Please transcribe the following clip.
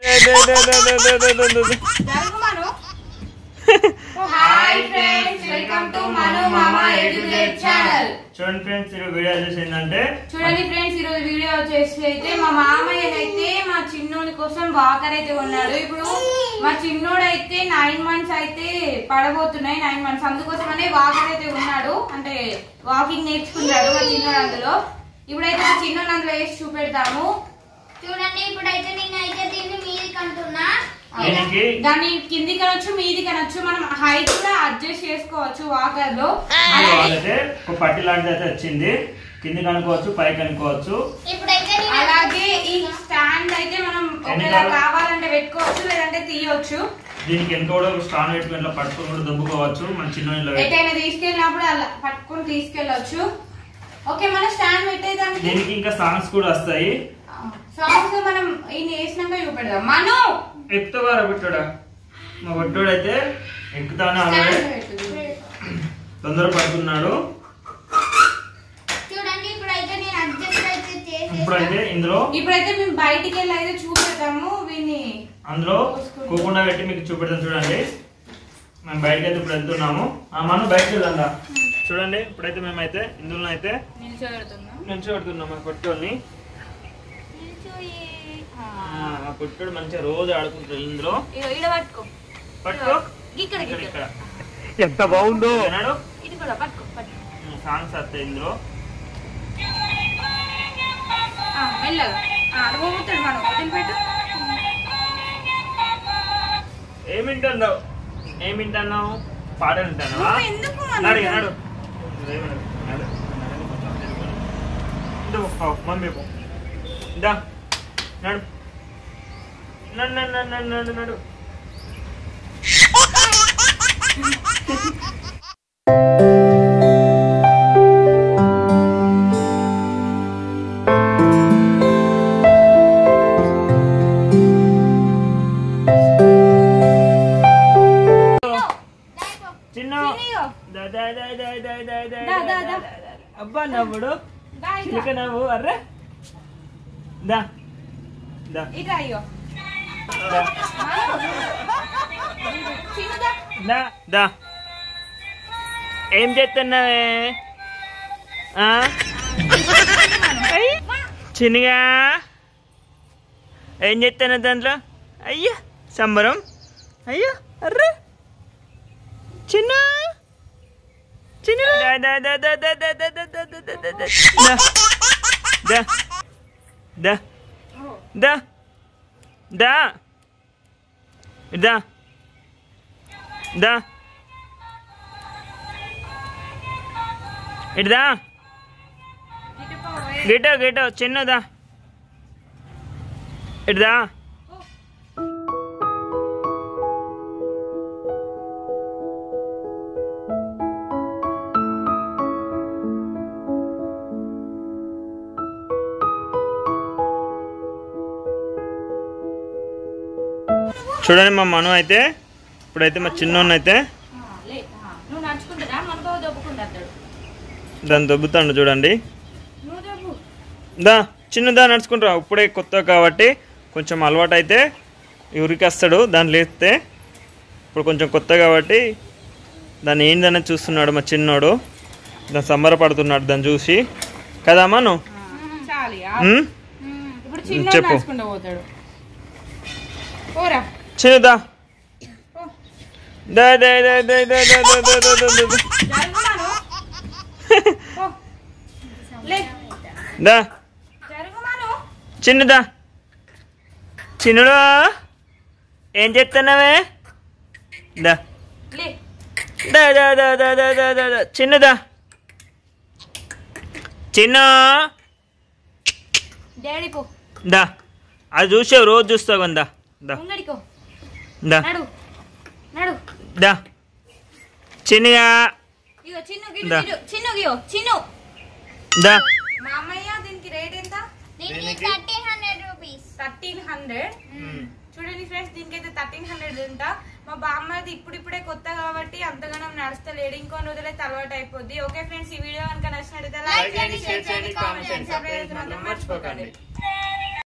జరుగుమను hi friends welcome to Manu మామా educate channel చూడండి friends ఈరోజు వీడియో వచ్చేసి ఏంటంటే చూడండి ఫ్రెండ్స్ ఈ రోజు వీడియో వచ్చేసి అయితే మా మామయ్య అయితే మా చిన్నోడి కోసం వాకర్ అయితే ఉన్నాడు ఇప్పుడు మా చిన్నోడు అయితే నైన్ మంత్స్ అయితే పడబోతున్నాయి నైన్ మంత్స్ అందుకోసమనే వాకర్ అయితే ఉన్నాడు అంటే వాకింగ్ నేర్చుకున్నాడు మా చిన్నోడు అందులో ఇప్పుడైతే మా చిన్నోడు అందులో వేసి చూపెడతాము చూడండి ఇప్పుడైతే నేనైతే దీన్ని మీది కంటున్నా దీనికి దాన్ని కింది కనొచ్చు మీది కనొచ్చు మనం హైట్ కూడా అడ్జస్ట్ చేసుకోవచ్చు వాకర్ లో అలాగే వాళ్ళైతే ఒక పట్టి లాంటిది అయితే వచ్చింది కింది కనుకోవచ్చు పైకి కనుకోవచ్చు ఇప్పుడైతే నేను అలాగే ఈ స్టాండ్ అయితే మనం ఒకవేళ ఎన్నిసార్లు? కావాలంటే పెట్టుకోవచ్చు లేదంటే తీయొచ్చు దీనికి వెనక కూడా ఒక స్టాండ్ పెట్టుకుని ఇట్లా పట్టుకుని కూడా దుబ్బుకోవచ్చు మన చిన్న ఇంట్లో పెట్టి. ఎటైనా తీసుకెళ్ళినప్పుడు అలా పట్టుకొని తీసుకెళ్ళొచ్చు ఓకే మన స్టాండ్ పెట్టేదానికి దీనికి ఇంకా సాంగ్స్ కూడా వస్తాయి సాంగ్స్ మనం ఈయన వేసినాక చూపెడదాం మను ఎక్కుతావారా బిట్టుడా మా బొట్టుడు అయితే ఎక్కుతానే అలాగే స్టాండ్ పెట్టు. తొందర పడుతున్నాడు చూడండి ఇప్పుడైతే నేను అడ్జస్ట్ అయితే చేసేసాను ఇప్పుడైతే ఇందులో ఇప్పుడైతే మేము బయటికి వెళ్ళి అయితే చూపెడతాము వీని అందులో కోకుండా పెట్టి మీకు చూపెడతాను చూడండి మేము బయటకి అయితే ఇప్పుడు వెళ్తున్నాము ఆ, మనం బయటకు వెళ్దా చూడండి ఇప్పుడైతే మేమైతే ఇందులో అయితే నిల్చోబెడుతున్నాం నిల్చోబెడుతున్నాం మా పొట్టోని మా పొట్టోడు మంచిగా రోజు ఆడుకుంటాడు ఇందులో ఇగో ఈడ పట్టుకో పట్టుకో ఇక్కడ ఇక్కడ ఇక్కడ ఇక్కడ ఎంత బాగుందో విన్నాడు ఇది కూడా పట్టుకో పట్టుకో సాంగ్స్ వస్తాయి ఇందులో ఆ, మెల్లగా ఆ, అది పోతాడు మనం వదిలిపెట్టు ఏం వింటున్నావు ఏం వింటున్నావు పాటలు వింటున్నావా నువ్వు ఎందుకు మన నడు ఇక, నడు నడు. నడు. ఇందు, పో, మమ్మీ పో ఇందా నడు నడు నడు నడు నడు నడు నడు చిన్న చిన్నయ్యో. దా, దా, దా, దా, దా, దా, దా, దా, దా, దా, దా. దా, దా. అబ్బా నవ్వుడు దా ఇట్లా. చిలక నవ్వు అర్రే దా దా ఇట్లా అయ్యో దా చిన్నదా దా దా ఏం చేస్తున్నావే ఆ? అయ్, చిన్నగా ఏం చేస్తాను దాంట్లో అయ్యా సంబరం అయ్యో అర్రే చిన్న చిన్న దా దా దా దా దా దా దా దా దా దా దా దా దా దా దా దా దా దా ఇటుదా ఇటు పోవే. గిటో గిటో చిన్నదా ఇటుదా చూడండి మా మను అయితే ఇప్పుడైతే మా చిన్నోన్న అయితే ఆ, లే ఆ, నువ్వు నడుచుకుంటారా మనతో దొబ్బుకుంటా అతడు దాన్ని దొబ్బుతాడు చూడండి నువ్వు దొబ్బు దా చిన్నదా నడుచుకుంటా ఇప్పుడే కొత్త కాబట్టి కొంచెం అలవాటు అయితే ఉరికేస్తాడు దాన్ని లేస్తే ఇప్పుడు కొంచెం కొత్త కాబట్టి దాన్ని ఏందనేది చూస్తున్నాడు మా చిన్నోడు దాన్ని సంబరపడుతున్నాడు దాన్ని చూసి కదా మను చాలు ఇక. ఉమ్? ఇప్పుడు చిన్న చెప్పు. నడుచుకుంటూ పోతాడు పోరా చిన్నదా పో. దా దా దా దా దా దా దా దా దా దా దా. జరుగుమాను పో. లే దా జరుగుమాను చిన్నదా చిన్నడు ఏం చెప్తున్నావే దా లే దా దా దా దా దా దా దా దా చిన్నదా చిన్న డాడీ పో దా అది చూసావు రోజు చూస్తావు కదా దా ముంగడికో దా నడు నడు దా చిన్నగా ఇగో చిన్ను గిడు దా. గిడు చిన్ను గియో చిన్ను దా మా అమ్మయ్య దీనికి రేట్ ఎంత దీనికి thirteen hundred rupees thirteen hundred చూడండి ఫ్రెండ్స్ దీనికైతే థర్టీన్ హండ్రెడ్ ఉంటా మా బామ్మది ఇప్పుడిప్పుడే కొత్త కాబట్టి అంతగానం నడుస్తలేడు ఇంకొన్ని రోజులైతే అలవాటు అయిపోద్ది ఓకే ఫ్రెండ్స్ ఈ వీడియో కనుక నచ్చినట్లయితే లైక్ చేయండి షేర్ చేయండి కామెంట్ చేయండి సబ్స్క్రైబ్ చేయడం మాత్రం మర్చిపోకండి